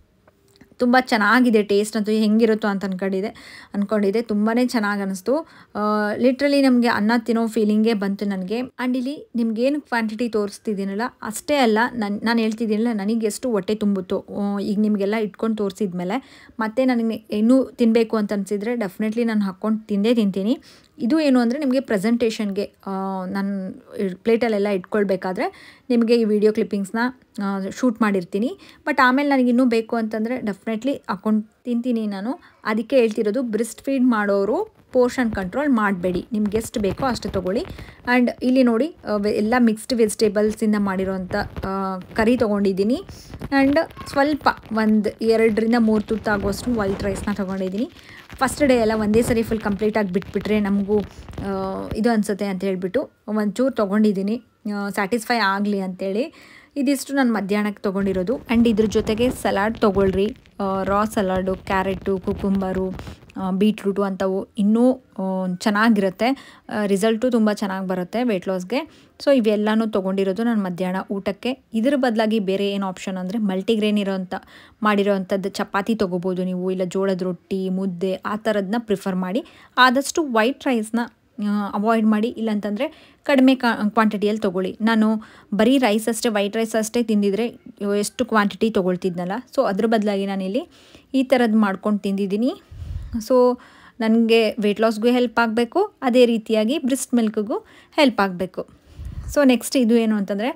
ತುಂಬ ಚೆನ್ನಾಗಿದೆ ಟೇಸ್ಟ್ ಅಂತೂ ಹೆಂಗಿರುತ್ತೋ ಅಂತ ಅನ್ಕೊಂಡಿದೆ ಅಂದ್ಕೊಂಡಿದ್ದೆ ತುಂಬಾ ಚೆನ್ನಾಗಿ ಅನ್ನಿಸ್ತು ಲಿಟ್ರಲಿ ನಮಗೆ ಅನ್ನ ತಿನ್ನೋ ಫೀಲಿಂಗೇ ಬಂತು ನನಗೆ ಆ್ಯಂಡ್ ಇಲ್ಲಿ ನಿಮ್ಗೇನು ಕ್ವಾಂಟಿಟಿ ತೋರಿಸ್ತಿದ್ದೀನಲ್ಲ ಅಷ್ಟೇ ಅಲ್ಲ ನಾನು ನಾನು ಹೇಳ್ತಿದ್ದೀನಲ್ಲ ನನಗೆ ಎಷ್ಟು ಹೊಟ್ಟೆ ತುಂಬುತ್ತೋ ಈಗ ನಿಮಗೆಲ್ಲ ಇಟ್ಕೊಂಡು ತೋರಿಸಿದ್ಮೇಲೆ ಮತ್ತೆ ನನಗೆ ಇನ್ನೂ ತಿನ್ನಬೇಕು ಅಂತ ಅನಿಸಿದರೆ ಡೆಫಿನೆಟ್ಲಿ ನಾನು ಹಾಕ್ಕೊಂಡು ತಿಂದೇ ತಿಂತೀನಿ ಇದು ಏನು ಅಂದರೆ ನಿಮಗೆ ಪ್ರೆಸೆಂಟೇಷನ್ಗೆ ನಾನು ಪ್ಲೇಟಲ್ಲೆಲ್ಲ ಇಟ್ಕೊಳ್ಬೇಕಾದ್ರೆ ನಿಮಗೆ ಈ ವಿಡಿಯೋ ಕ್ಲಿಪ್ಪಿಂಗ್ಸ್ನ ಶೂಟ್ ಮಾಡಿರ್ತೀನಿ ಬಟ್ ಆಮೇಲೆ ನನಗೆ ಇನ್ನೂ ಬೇಕು ಅಂತಂದರೆ ಡೆಫಿನೆಟ್ಲಿ ಹಾಕ್ಕೊಂಡು ತಿಂತೀನಿ ನಾನು ಅದಕ್ಕೆ ಹೇಳ್ತಿರೋದು ಬ್ರಿಸ್ಟ್ ಫೀಡ್ ಮಾಡೋರು ಪೋರ್ಷನ್ ಕಂಟ್ರೋಲ್ ಮಾಡಬೇಡಿ ನಿಮ್ಗೆ ಎಷ್ಟು ಬೇಕೋ ಅಷ್ಟು ತೊಗೊಳ್ಳಿ ಆ್ಯಂಡ್ ಇಲ್ಲಿ ನೋಡಿ ಎಲ್ಲ ಮಿಕ್ಸ್ಡ್ ವೆಜಿಟೇಬಲ್ಸಿಂದ ಮಾಡಿರೋಂಥ ಕರಿ ತೊಗೊಂಡಿದ್ದೀನಿ ಆ್ಯಂಡ್ ಸ್ವಲ್ಪ ಒಂದು ಎರಡರಿಂದ ಮೂರು ತುತ್ತಾಗುವಷ್ಟು ವೈಟ್ ರೈಸ್ನ ತೊಗೊಂಡಿದ್ದೀನಿ ಫಸ್ಟ್ ಡೇ ಎಲ್ಲ ಒಂದೇ ಸರಿ ಫುಲ್ ಕಂಪ್ಲೀಟಾಗಿ ಬಿಟ್ಬಿಟ್ರೆ ನಮಗೂ ಇದು ಅನಿಸುತ್ತೆ ಅಂತ ಹೇಳ್ಬಿಟ್ಟು ಒಂಚೂರು ತೊಗೊಂಡಿದ್ದೀನಿ ಸ್ಯಾಟಿಸ್ಫೈ ಆಗಲಿ ಅಂಥೇಳಿ ಇದಿಷ್ಟು ನಾನು ಮಧ್ಯಾಹ್ನಕ್ಕೆ ತೊಗೊಂಡಿರೋದು ಆ್ಯಂಡ್ ಇದ್ರ ಜೊತೆಗೆ ಸಲಾಡ್ ತೊಗೊಳ್ರಿ raw salad carrot cucumber beetroot ಅಂಥವು ಇನ್ನೂ ಚೆನ್ನಾಗಿರುತ್ತೆ ರಿಸಲ್ಟು ತುಂಬ ಚೆನ್ನಾಗಿ ಬರುತ್ತೆ ವೆಯ್ಟ್ ಲಾಸ್ಗೆ ಸೊ ಇವೆಲ್ಲನೂ ತೊಗೊಂಡಿರೋದು ನಾನು ಮಧ್ಯಾಹ್ನ ಊಟಕ್ಕೆ ಇದ್ರ ಬದಲಾಗಿ ಬೇರೆ ಏನು ಆಪ್ಷನ್ ಅಂದರೆ ಮಲ್ಟಿಗ್ರೇನ್ ಇರೋಂಥ ಮಾಡಿರೋವಂಥದ್ದು ಚಪಾತಿ ತೊಗೋಬೋದು ನೀವು ಇಲ್ಲ ಜೋಳದ ರೊಟ್ಟಿ ಮುದ್ದೆ ಆ ಥರದನ್ನ ಪ್ರಿಫರ್ ಮಾಡಿ ಆದಷ್ಟು ವೈಟ್ ರೈಸ್ನ ಅವಾಯ್ಡ್ ಮಾಡಿ ಇಲ್ಲಾಂತಂದರೆ ಕಡಿಮೆ ಕ್ವಾಂಟಿಟಿಯಲ್ಲಿ ತೊಗೊಳ್ಳಿ ನಾನು ಬರೀ ರೈಸ್ ಅಷ್ಟೇ ವೈಟ್ ರೈಸ್ ಅಷ್ಟೇ ತಿಂದಿದ್ರೆ ಎಷ್ಟು ಕ್ವಾಂಟಿಟಿ ತೊಗೊಳ್ತಿದ್ನಲ್ಲ ಸೊ ಅದ್ರ ಬದಲಾಗಿ ನಾನಿಲ್ಲಿ ಈ ಥರದ್ದು ಮಾಡ್ಕೊಂಡು ತಿಂದಿದ್ದೀನಿ ಸೊ ನನಗೆ ವೆಯ್ಟ್ ಲಾಸ್ಗೂ ಹೆಲ್ಪ್ ಆಗಬೇಕು ಅದೇ ರೀತಿಯಾಗಿ ಬ್ರಿಸ್ಟ್ ಮಿಲ್ಕ್ಗೂ ಹೆಲ್ಪ್ ಆಗಬೇಕು ಸೊ ನೆಕ್ಸ್ಟ್ ಇದು ಏನು ಅಂತಂದರೆ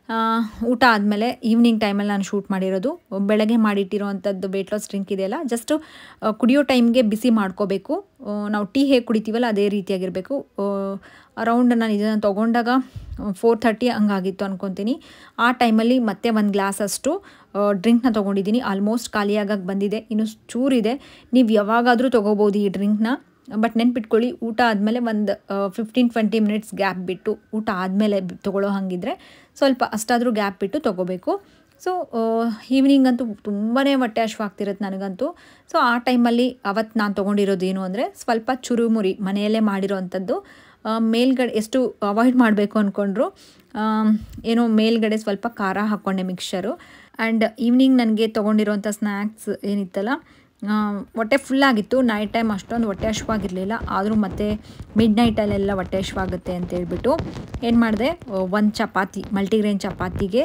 ಊಟ ಆದಮೇಲೆ ಈವ್ನಿಂಗ್ ಟೈಮಲ್ಲಿ ನಾನು ಶೂಟ್ ಮಾಡಿರೋದು ಬೆಳಗ್ಗೆ ಮಾಡಿಟ್ಟಿರೋ ಅಂಥದ್ದು ವೆಯ್ಟ್ ಲಾಸ್ ಡ್ರಿಂಕ್ ಇದೆಯಲ್ಲ ಜಸ್ಟು ಕುಡಿಯೋ ಟೈಮ್ಗೆ ಬಿಸಿ ಮಾಡ್ಕೋಬೇಕು ನಾವು ಟೀ ಹೇಗೆ ಕುಡಿತೀವಲ್ಲ ಅದೇ ರೀತಿಯಾಗಿರಬೇಕು ಅರೌಂಡ್ ನಾನು ಇದನ್ನು ತೊಗೊಂಡಾಗ ಫೋರ್ ಥರ್ಟಿ ಹಂಗಾಗಿತ್ತು ಅಂದ್ಕೊತೀನಿ ಆ ಟೈಮಲ್ಲಿ ಮತ್ತೆ ಒಂದು ಗ್ಲಾಸ್ ಅಷ್ಟು ಡ್ರಿಂಕ್ನ ತೊಗೊಂಡಿದ್ದೀನಿ ಆಲ್ಮೋಸ್ಟ್ ಖಾಲಿಯಾಗಕ್ಕೆ ಬಂದಿದೆ ಇನ್ನು ಚೂರಿದೆ ನೀವು ಯಾವಾಗಾದರೂ ತೊಗೋಬೋದು ಈ ಡ್ರಿಂಕ್ನ ಬಟ್ ನೆನ್ಪಿಟ್ಕೊಳ್ಳಿ ಊಟ ಆದಮೇಲೆ ಒಂದು ಫಿಫ್ಟೀನ್ ಟ್ವೆಂಟಿ ಮಿನಿಟ್ಸ್ ಗ್ಯಾಪ್ ಬಿಟ್ಟು ಊಟ ಆದಮೇಲೆ ತೊಗೊಳ್ಳೋ ಹಾಗಿದ್ರೆ ಸ್ವಲ್ಪ ಅಷ್ಟಾದರೂ ಗ್ಯಾಪ್ ಬಿಟ್ಟು ತೊಗೋಬೇಕು ಸೊ ಈವ್ನಿಂಗ್ ಅಂತೂ ತುಂಬಾ ಹೊಟ್ಟೆ ಹಶ್ವಾಗ್ತಿರುತ್ತೆ ನನಗಂತೂ ಸೊ ಆ ಟೈಮಲ್ಲಿ ಅವತ್ತು ನಾನು ತೊಗೊಂಡಿರೋದು ಏನು ಅಂದರೆ ಸ್ವಲ್ಪ ಚುರುಮುರಿ ಮನೆಯಲ್ಲೇ ಮಾಡಿರೋ ಅಂಥದ್ದು ಮೇಲ್ಗಡೆ ಎಷ್ಟು ಅವಾಯ್ಡ್ ಮಾಡಬೇಕು ಅಂದ್ಕೊಂಡ್ರು ಏನೋ ಮೇಲ್ಗಡೆ ಸ್ವಲ್ಪ ಖಾರ ಹಾಕ್ಕೊಂಡೆ ಮಿಕ್ಸ್ಚರು ಆ್ಯಂಡ್ ಈವ್ನಿಂಗ್ ನನಗೆ ತೊಗೊಂಡಿರೋಂಥ ಸ್ನ್ಯಾಕ್ಸ್ ಏನಿತ್ತಲ್ಲ ಹೊಟ್ಟೆ ಫುಲ್ಲಾಗಿತ್ತು ನೈಟ್ ಟೈಮ್ ಅಷ್ಟೊಂದು ಹೊಟ್ಟೆ ಹಶ್ವಾಗಿರಲಿಲ್ಲ ಆದರೂ ಮತ್ತೆ ಮಿಡ್ ನೈಟಲ್ಲೆಲ್ಲ ಹೊಟ್ಟೆ ಹಶ್ವಾಗುತ್ತೆ ಅಂತ ಹೇಳ್ಬಿಟ್ಟು ಏನು ಮಾಡಿದೆ ಒಂದು ಚಪಾತಿ ಮಲ್ಟಿಗ್ರೇನ್ ಚಪಾತಿಗೆ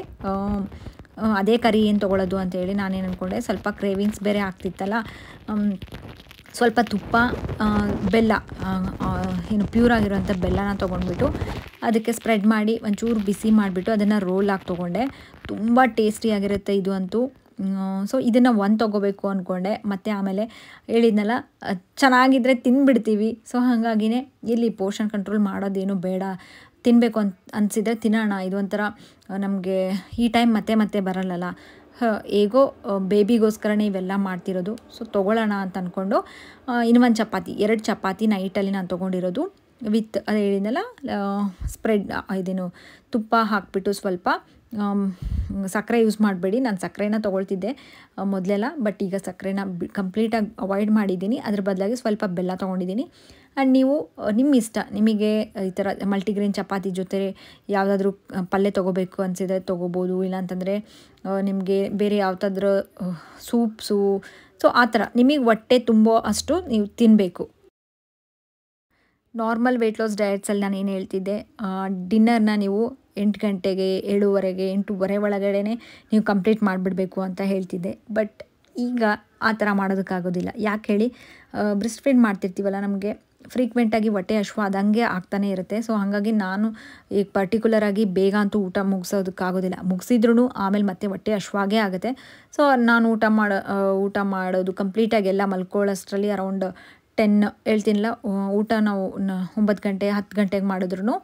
ಅದೇ ಕರಿ ಏನು ತೊಗೊಳ್ಳೋದು ಅಂತೇಳಿ ನಾನೇನು ಅಂದ್ಕೊಂಡೆ ಸ್ವಲ್ಪ ಕ್ರೇವಿಂಗ್ಸ್ ಬೇರೆ ಆಗ್ತಿತ್ತಲ್ಲ ಸ್ವಲ್ಪ ತುಪ್ಪ ಬೆಲ್ಲ ಏನು ಪ್ಯೂರ್ ಆಗಿರೋಂಥ ಬೆಲ್ಲನ ತೊಗೊಂಡ್ಬಿಟ್ಟು ಅದಕ್ಕೆ ಸ್ಪ್ರೆಡ್ ಮಾಡಿ ಒಂಚೂರು ಬಿಸಿ ಮಾಡಿಬಿಟ್ಟು ಅದನ್ನು ರೋಲ್ ಆಗಿ ತೊಗೊಂಡೆ ತುಂಬ ಟೇಸ್ಟಿಯಾಗಿರುತ್ತೆ ಇದು ಅಂತೂ ಸೊ ಇದನ್ನು ಒಂದು ತೊಗೋಬೇಕು ಅಂದ್ಕೊಂಡೆ ಮತ್ತು ಆಮೇಲೆ ಹೇಳಿದ್ನಲ್ಲ ಚೆನ್ನಾಗಿದ್ದರೆ ತಿಂದ್ಬಿಡ್ತೀವಿ ಸೊ ಹಾಗಾಗಿನೇ ಇಲ್ಲಿ ಪೋರ್ಷನ್ ಕಂಟ್ರೋಲ್ ಮಾಡೋದೇನು ಬೇಡ ತಿನ್ನಬೇಕು ಅಂತ ಅನಿಸಿದ್ರೆ ತಿನ್ನೋಣ ಇದು ಒಂಥರ ನಮಗೆ ಈ ಟೈಮ್ ಮತ್ತೆ ಮತ್ತೆ ಬರಲ್ಲಲ್ಲ ಹೇಗೋ ಬೇಬಿಗೋಸ್ಕರನೇ ಇವೆಲ್ಲ ಮಾಡ್ತಿರೋದು ಸೊ ತೊಗೊಳ್ಳೋಣ ಅಂತ ಅಂದ್ಕೊಂಡು ಇನ್ನು ಒಂದು ಚಪಾತಿ ಎರಡು ಚಪಾತಿ ನೈಟಲ್ಲಿ ನಾನು ತೊಗೊಂಡಿರೋದು ವಿತ್ ಅದು ಹೇಳಿದ್ನಲ್ಲ ಸ್ಪ್ರೆಡ್ ಇದೇನು ತುಪ್ಪ ಹಾಕ್ಬಿಟ್ಟು ಸ್ವಲ್ಪ ಸಕ್ಕರೆ ಯೂಸ್ ಮಾಡಬೇಡಿ ನಾನು ಸಕ್ಕರೆನ ತೊಗೊಳ್ತಿದ್ದೆ ಮೊದಲೆಲ್ಲ ಬಟ್ ಈಗ ಸಕ್ಕರೆನ ಕಂಪ್ಲೀಟಾಗಿ ಅವಾಯ್ಡ್ ಮಾಡಿದ್ದೀನಿ ಅದ್ರ ಬದಲಾಗಿ ಸ್ವಲ್ಪ ಬೆಲ್ಲ ತೊಗೊಂಡಿದ್ದೀನಿ ಆ್ಯಂಡ್ ನೀವು ನಿಮ್ಮ ಇಷ್ಟ ನಿಮಗೆ ಈ ಥರ ಮಲ್ಟಿಗ್ರೇನ್ ಚಪಾತಿ ಜೊತೆ ಯಾವುದಾದ್ರೂ ಪಲ್ಯ ತೊಗೋಬೇಕು ಅನಿಸಿದ್ರೆ ತೊಗೋಬೋದು ಇಲ್ಲಾಂತಂದರೆ ನಿಮಗೆ ಬೇರೆ ಯಾವುದಾದ್ರೂ ಸೂಪ್ಸು ಸೊ ಆ ಥರ ನಿಮಗೆ ಹೊಟ್ಟೆ ತುಂಬೋ ಅಷ್ಟು ನೀವು ತಿನ್ನಬೇಕು ನಾರ್ಮಲ್ ವೆಯ್ಟ್ ಲಾಸ್ ಡಯಟ್ಸಲ್ಲಿ ನಾನು ಏನು ಹೇಳ್ತಿದ್ದೆ ಡಿನ್ನರ್ನ ನೀವು ಎಂಟು ಗಂಟೆಗೆ ಏಳುವರೆಗೆ ಎಂಟೂವರೆ ಒಳಗಡೆ ನೀವು ಕಂಪ್ಲೀಟ್ ಮಾಡಿಬಿಡಬೇಕು ಅಂತ ಹೇಳ್ತಿದ್ದೆ ಬಟ್ ಈಗ ಆ ಥರ ಮಾಡೋದಕ್ಕಾಗೋದಿಲ್ಲ ಯಾಕೆ ಹೇಳಿ ಬ್ರೆಸ್ಟ್ ಫೀಡ್ ಮಾಡ್ತಿರ್ತೀವಲ್ಲ ನಮಗೆ ಫ್ರೀಕ್ವೆಂಟಾಗಿ ಹೊಟ್ಟೆ ಹಶ್ವಾದಂಗೆ ಆಗ್ತಾನೆ ಇರುತ್ತೆ ಸೊ ಹಾಗಾಗಿ ನಾನು ಈಗ ಪರ್ಟಿಕ್ಯುಲರಾಗಿ ಬೇಗ ಅಂತೂ ಊಟ ಮುಗಿಸೋದಕ್ಕಾಗೋದಿಲ್ಲ ಮುಗಿಸಿದ್ರೂ ಆಮೇಲೆ ಮತ್ತೆ ಹೊಟ್ಟೆ ಹಶ್ವಾಗೇ ಆಗುತ್ತೆ ಸೊ ನಾನು ಊಟ ಮಾಡೋ ಊಟ ಮಾಡೋದು ಕಂಪ್ಲೀಟಾಗಿ ಎಲ್ಲ ಮಲ್ಕೊಳ್ಳೋಷ್ಟರಲ್ಲಿ ಅರೌಂಡ್ ಟೆನ್ ಹೇಳ್ತೀನಿಲ್ಲ ಊಟ ನಾವು ಒಂಬತ್ತು ಗಂಟೆ ಹತ್ತು ಗಂಟೆಗೆ ಮಾಡಿದ್ರು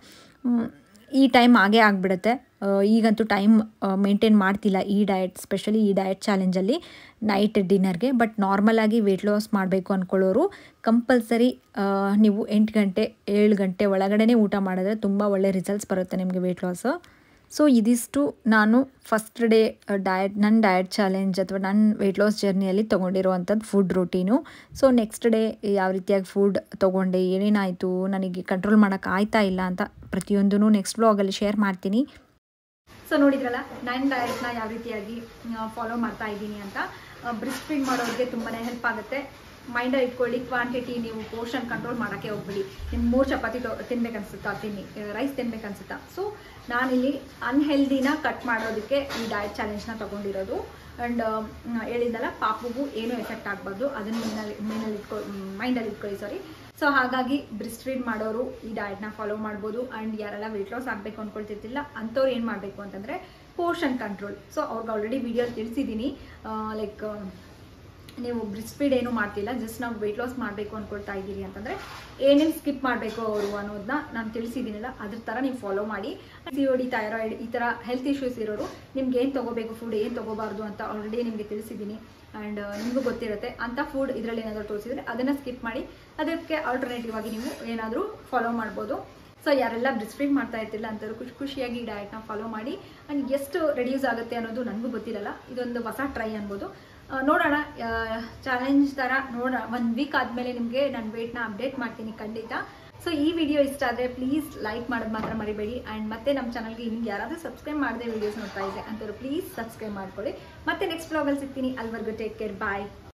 ಈ ಟೈಮ್ ಆಗೇ ಆಗಿಬಿಡುತ್ತೆ ಈಗಂತೂ ಟೈಮ್ ಮೇಂಟೈನ್ ಮಾಡ್ತಿಲ್ಲ ಈ ಡಯಟ್ ಸ್ಪೆಷಲಿ ಈ ಡಯಟ್ ಚಾಲೆಂಜಲ್ಲಿ ನೈಟ್ ಡಿನ್ನರ್ಗೆ ಬಟ್ ನಾರ್ಮಲಾಗಿ ವೆಯ್ಟ್ ಲಾಸ್ ಮಾಡಬೇಕು ಅಂದ್ಕೊಳ್ಳೋರು ಕಂಪಲ್ಸರಿ ನೀವು ಎಂಟು ಗಂಟೆ ಏಳು ಗಂಟೆ ಒಳಗಡೆ ಊಟ ಮಾಡಿದ್ರೆ ತುಂಬ ಒಳ್ಳೆ ರಿಸಲ್ಟ್ಸ್ ಬರುತ್ತೆ ನಿಮಗೆ ವೆಯ್ಟ್ ಲಾಸು ಸೊ ಇದಿಷ್ಟು ನಾನು ಫಸ್ಟ್ ಡೇ ಡಯಟ್ ನನ್ನ ಡಯಟ್ ಚಾಲೆಂಜ್ ಅಥವಾ ನನ್ನ ವೆಯ್ಟ್ ಲಾಸ್ ಜರ್ನಿಯಲ್ಲಿ ತೊಗೊಂಡಿರುವಂಥದ್ದು food routine so next day ಯಾವ ರೀತಿಯಾಗಿ ಫುಡ್ ತೊಗೊಂಡೆ ಏನೇನಾಯಿತು ನನಗೆ ಕಂಟ್ರೋಲ್ ಮಾಡೋಕ್ಕೆ ಆಯ್ತಾ ಇಲ್ಲ ಅಂತ ಪ್ರತಿಯೊಂದೂ ನೆಕ್ಸ್ಟ್ ಬ್ಲಾಗಲ್ಲಿ ಶೇರ್ ಮಾಡ್ತೀನಿ ಸೊ ನೋಡಿದ್ರಲ್ಲ ನನ್ನ ಡಯಟ್ನ ಯಾವ ರೀತಿಯಾಗಿ ಫಾಲೋ ಮಾಡ್ತಾ ಇದ್ದೀನಿ ಅಂತ ಬ್ರಿಸ್ಟ್ ಫೀಡ್ ಮಾಡೋರಿಗೆ ತುಂಬಾ ಹೆಲ್ಪ್ ಆಗುತ್ತೆ ಮೈಂಡಲ್ಲಿ ಇಟ್ಕೊಳ್ಳಿ ಕ್ವಾಂಟಿಟಿ ನೀವು ಪೋರ್ಷನ್ ಕಂಟ್ರೋಲ್ ಮಾಡೋಕ್ಕೆ ಹೋಗ್ಬಿಡಿ ನಿಮ್ಗೆ ಮೂರು ಚಪಾತಿ ತೊ ತಿನ್ಬೇಕನ್ಸುತ್ತಾ ತಿನ್ನಿ ರೈಸ್ ತಿನ್ಬೇಕನ್ಸುತ್ತಾ ಸೊ ನಾನಿಲ್ಲಿ ಅನ್ಹೆಲ್ದಿನ ಕಟ್ ಮಾಡೋದಕ್ಕೆ ಈ ಡಯಟ್ ಚಾಲೆಂಜ್ನ ತೊಗೊಂಡಿರೋದು ಆ್ಯಂಡ್ ಹೇಳಿದ್ದಲ್ಲ ಪಾಪುಗೂ ಏನೂ ಎಫೆಕ್ಟ್ ಆಗಬಾರ್ದು ಅದನ್ನು ಮೈನಲ್ಲಿ ಮೈನಲ್ಲಿ ಇಟ್ಕೊ ಮೈಂಡಲ್ಲಿ ಇಟ್ಕೊಳ್ಳಿ ಸಾರಿ ಸೊ ಹಾಗಾಗಿ ಬ್ರಿಸ್ಟ್ ಫೀಡ್ ಮಾಡೋರು ಈ ಡಯಟ್ನ ಫಾಲೋ ಮಾಡ್ಬೋದು ಆ್ಯಂಡ್ ಯಾರೆಲ್ಲ ವೆಯ್ಟ್ ಲಾಸ್ ಆಗಬೇಕು ಅಂದ್ಕೊಳ್ತಿರ್ತಿಲ್ಲ ಅಂಥವ್ರು ಏನು ಮಾಡಬೇಕು ಅಂತಂದರೆ ಪೋರ್ಷನ್ ಕಂಟ್ರೋಲ್ ಸೊ ಅವ್ರಿಗೆ ಆಲ್ರೆಡಿ ವಿಡಿಯೋ ತಿಳಿಸಿದ್ದೀನಿ ಲೈಕ್ ನೀವು ಬ್ರಿಸ್ಟ್ ಫೀಡ್ ಏನೂ ಮಾಡ್ತಿಲ್ಲ ಜಸ್ಟ್ ನಾವು ವೆಯ್ಟ್ ಲಾಸ್ ಮಾಡಬೇಕು ಅಂದ್ಕೊಳ್ತಾ ಇದ್ದೀರಿ ಅಂತಂದರೆ ಏನೇನು ಸ್ಕಿಪ್ ಮಾಡಬೇಕು ಅವರು ಅನ್ನೋದನ್ನ ನಾನು ತಿಳಿಸಿದ್ದೀನಲ್ಲ ಅದ್ರ ಥರ ನೀವು ಫಾಲೋ ಮಾಡಿ ಸಿ ಒ ಡಿ ಥೈರಾಯ್ಡ್ ಈ ಥರ ಹೆಲ್ತ್ ಇಶ್ಯೂಸ್ ಇರೋರು ನಿಮ್ಗೆ ಏನು ತೊಗೋಬೇಕು ಫುಡ್ ಏನು ತೊಗೋಬಾರ್ದು ಅಂತ ಆಲ್ರೆಡಿ ನಿಮಗೆ ತಿಳಿಸಿದ್ದೀನಿ ಆ್ಯಂಡ್ ನಿಮಗೂ ಗೊತ್ತಿರುತ್ತೆ ಅಂಥ ಫುಡ್ ಇದರಲ್ಲಿ ಏನಾದರೂ ತೋರಿಸಿದ್ರೆ ಅದನ್ನು ಸ್ಕಿಪ್ ಮಾಡಿ ಅದಕ್ಕೆ ಆಲ್ಟರ್ನೇಟಿವ್ ಆಗಿ ನೀವು ಏನಾದರೂ ಫಾಲೋ ಮಾಡ್ಬೋದು ಸೊ ಯಾರೆಲ್ಲ ಬ್ರಿಸ್ಟ್ ಫೀಡ್ ಮಾಡ್ತಾ ಇರ್ತಿಲ್ಲ ಅಂಥವ್ರು ಖುಷಿ ಖುಷಿಯಾಗಿ ಈ ಡಯಟ್ನ ಫಾಲೋ ಮಾಡಿ ಆ್ಯಂಡ್ ಎಷ್ಟು ರೆಡ್ಯೂಸ್ ಆಗುತ್ತೆ ಅನ್ನೋದು ನನಗೂ ಗೊತ್ತಿರಲ್ಲ ಇದೊಂದು ಹೊಸ ಟ್ರೈ ಅನ್ಬೋದು ನೋಡೋಣ ಚಾಲೆಂಜ್ ಥರ ನೋಡೋಣ ಒಂದು ವೀಕ್ ಆದಮೇಲೆ ನಿಮಗೆ ನಾನು ವೇಟ್ನ ಅಪ್ಡೇಟ್ ಮಾಡ್ತೀನಿ ಖಂಡಿತ ಸೊ ಈ ವಿಡಿಯೋ ಇಷ್ಟ ಆದರೆ ಪ್ಲೀಸ್ ಲೈಕ್ ಮಾಡೋದು ಮಾತ್ರ ಮರಿಬೇಡಿ ಆ್ಯಂಡ್ ಮತ್ತೆ ನಮ್ಮ ಚಾನಲ್ಗೆ ನಿಮ್ಗೆ ಯಾರಾದರೂ ಸಬ್ಸ್ಕ್ರೈಬ್ ಮಾಡದೆ ವೀಡಿಯೋಸ್ ನೋಡ್ತಾ ಇದೆ ಅಂಥವ್ರು ಪ್ಲೀಸ್ ಸಬ್ಸ್ಕ್ರೈಬ್ ಮಾಡ್ಕೊಳ್ಳಿ ಮತ್ತೆ ನೆಕ್ಸ್ಟ್ ಬ್ಲಾಗಲ್ಲಿ ಸಿಗ್ತೀನಿ ಅಲ್ವರೆಗೂ ಟೇಕ್ ಕೇರ್ ಬಾಯ್